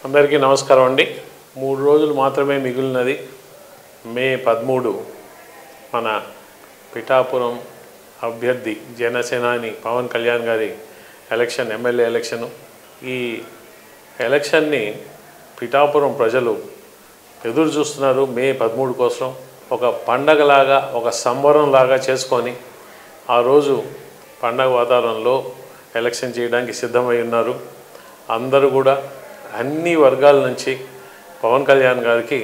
అందరికీ నమస్కారం అండి మూడు రోజులు మాత్రమే మిగిలినది మే పదమూడు మన పిఠాపురం అభ్యర్థి జనసేనాని పవన్ కళ్యాణ్ గారి ఎలక్షన్ ఎమ్మెల్యే ఎలక్షను ఈ ఎలక్షన్ని పిఠాపురం ప్రజలు ఎదురు చూస్తున్నారు మే పదమూడు కోసం ఒక పండగలాగా ఒక సంబరంలాగా చేసుకొని ఆ రోజు పండగ వాతావరణంలో ఎలక్షన్ చేయడానికి సిద్ధమై ఉన్నారు అందరూ కూడా అన్ని వర్గాల నుంచి పవన్ కళ్యాణ్ గారికి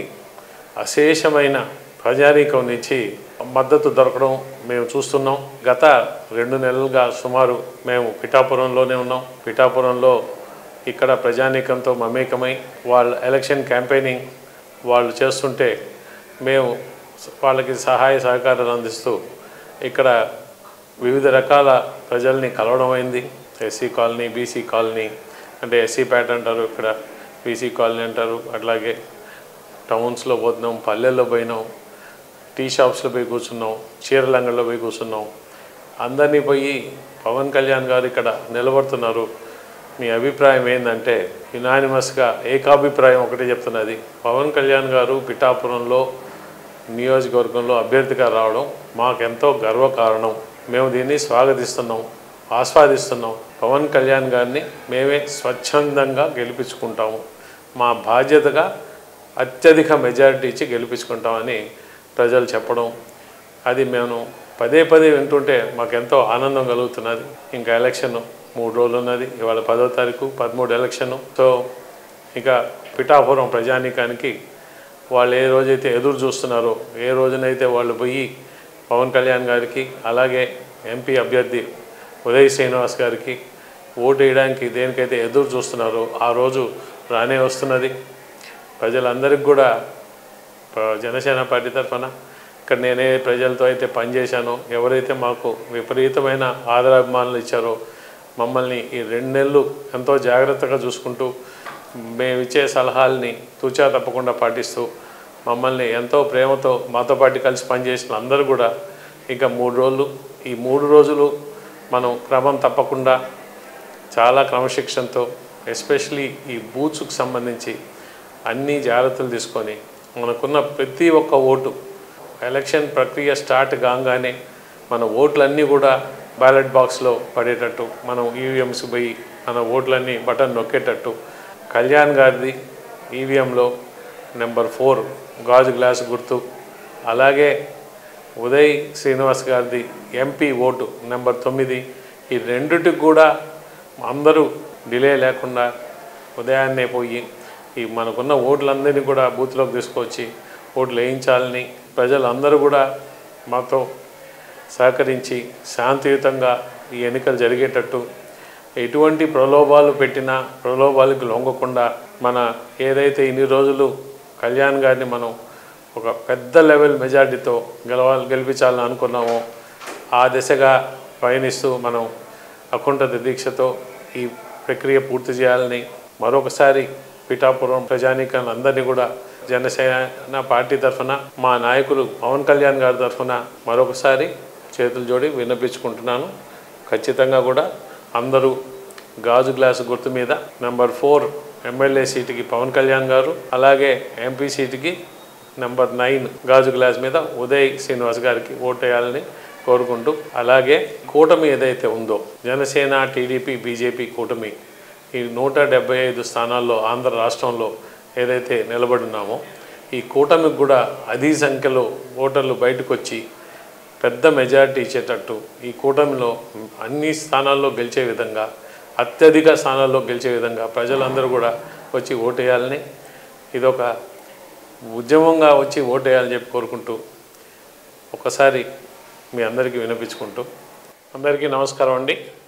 అశేషమైన ప్రజానీకం నుంచి మద్దతు దొరకడం మేము చూస్తున్నాం గత రెండు నెలలుగా సుమారు మేము పిఠాపురంలోనే ఉన్నాం పిఠాపురంలో ఇక్కడ ప్రజానీకంతో మమేకమై వాళ్ళ ఎలక్షన్ క్యాంపెయినింగ్ వాళ్ళు చేస్తుంటే మేము వాళ్ళకి సహాయ సహకారాలు అందిస్తూ ఇక్కడ వివిధ రకాల ప్రజల్ని కలవడం అయింది ఎస్సీ కాలనీ బీసీ కాలనీ అంటే ఎస్సీ ప్యాట్ అంటారు ఇక్కడ బీసీ కాలనీ అంటారు అట్లాగే టౌన్స్లో పోతున్నాం పల్లెల్లో పోయినాం టీ షాప్స్లో పోయి కూర్చున్నాం చీరలంగల్లో పోయి కూర్చున్నాం అందరినీ పోయి పవన్ కళ్యాణ్ గారు ఇక్కడ నిలబడుతున్నారు మీ అభిప్రాయం ఏంటంటే యునానిమస్గా ఏకాభిప్రాయం ఒకటే చెప్తున్నది పవన్ కళ్యాణ్ గారు పిఠాపురంలో నియోజకవర్గంలో అభ్యర్థిగా రావడం మాకెంతో గర్వకారణం మేము దీన్ని స్వాగతిస్తున్నాం ఆస్వాదిస్తున్నాం పవన్ కళ్యాణ్ గారిని మేమే స్వచ్ఛందంగా గెలిపించుకుంటాము మా బాధ్యతగా అత్యధిక మెజారిటీ ఇచ్చి గెలిపించుకుంటామని ప్రజలు చెప్పడం అది మేము పదే పదే వింటుంటే మాకెంతో ఆనందం కలుగుతున్నది ఇంకా ఎలక్షన్ మూడు రోజులు ఉన్నది ఇవాళ పదో తారీఖు పదమూడు ఎలక్షను సో ఇక పిఠాపురం ప్రజానీకానికి వాళ్ళు ఏ రోజైతే ఎదురు చూస్తున్నారో ఏ రోజునైతే వాళ్ళు పోయి పవన్ కళ్యాణ్ గారికి అలాగే ఎంపీ అభ్యర్థి ఉదయ్ శ్రీనివాస్ గారికి ఓటు వేయడానికి దేనికైతే ఎదురు చూస్తున్నారో ఆ రోజు రానే వస్తున్నది ప్రజలందరికీ కూడా ప- జనసేన పార్టీ తరఫున ఇక్కడ నేనే ప్రజలతో అయితే పనిచేశానో ఎవరైతే మాకు విపరీతమైన ఆదరాభిమానులు ఇచ్చారో మమ్మల్ని ఈ రెండు నెలలు ఎంతో జాగ్రత్తగా చూసుకుంటూ మేము ఇచ్చే సలహాలని తూచా తప్పకుండా పాటిస్తూ మమ్మల్ని ఎంతో ప్రేమతో మాతో పాటు కలిసి పనిచేసిన అందరూ కూడా ఇంకా మూడు రోజులు ఈ మూడు రోజులు మనం క్రమం తప్పకుండా చాలా క్రమశిక్షణతో ఎస్పెషలీ ఈ బూత్స్కి సంబంధించి అన్ని జాగ్రత్తలు తీసుకొని మనకున్న ప్రతి ఒక్క ఓటు ఎలక్షన్ ప్రక్రియ స్టార్ట్ కాగానే మన ఓట్లన్నీ కూడా బ్యాలెట్ బాక్స్లో పడేటట్టు మనం ఈవీఎంస్కి పోయి మన ఓట్లన్నీ బటన్ నొక్కేటట్టు కళ్యాణ్ గారిది ఈవీఎంలో నెంబర్ ఫోర్ గాజు గ్లాస్ గుర్తు అలాగే ఉదయ్ శ్రీనివాస్ గారిది ఎంపీ ఓటు నెంబర్ తొమ్మిది ఈ రెండిటికి కూడా అందరూ డిలే లేకుండా ఉదయాన్నే పోయి ఈ మనకున్న ఓట్లందరినీ కూడా బూత్లోకి తీసుకొచ్చి ఓట్లు వేయించాలని ప్రజలందరూ కూడా మాతో సహకరించి శాంతియుతంగా ఈ ఎన్నికలు జరిగేటట్టు ఎటువంటి ప్రలోభాలు పెట్టినా ప్రలోభాలకు లొంగకుండా మన ఏదైతే ఇన్ని రోజులు కళ్యాణ్ గారిని మనం ఒక పెద్ద లెవెల్ మెజార్టీతో గెలవాలి గెలిపించాలని అనుకున్నామో ఆ దిశగా పయనిస్తూ మనం అకుంఠిత దీక్షతో ఈ ప్రక్రియ పూర్తి చేయాలని మరొకసారి పిఠాపురం ప్రజానీకాన్ని అందరినీ కూడా జనసేన పార్టీ తరఫున మా నాయకులు పవన్ కళ్యాణ్ గారి తరఫున మరొకసారి చేతులు జోడి విన్నపించుకుంటున్నాను ఖచ్చితంగా కూడా అందరూ గాజు గ్లాసు గుర్తు మీద నెంబర్ ఫోర్ ఎమ్మెల్యే సీటుకి పవన్ కళ్యాణ్ గారు అలాగే ఎంపీ సీటుకి నెంబర్ నైన్ గాజు గ్లాస్ మీద ఉదయ్ శ్రీనివాస్ గారికి ఓటేయాలని కోరుకుంటూ అలాగే కూటమి ఏదైతే ఉందో జనసేన టీడీపీ బీజేపీ కూటమి ఈ నూట డెబ్బై ఐదు స్థానాల్లో ఆంధ్ర రాష్ట్రంలో ఏదైతే నిలబడున్నామో ఈ కూటమికి కూడా అధి సంఖ్యలో ఓటర్లు బయటకు వచ్చి పెద్ద మెజారిటీ ఇచ్చేటట్టు ఈ కూటమిలో అన్ని స్థానాల్లో గెలిచే విధంగా అత్యధిక స్థానాల్లో గెలిచే విధంగా ప్రజలందరూ కూడా వచ్చి ఓటేయాలని ఇదొక ఉద్యమంగా వచ్చి ఓటేయాలని చెప్పి కోరుకుంటూ ఒకసారి మీ అందరికీ వినిపించుకుంటూ అందరికీ నమస్కారం అండి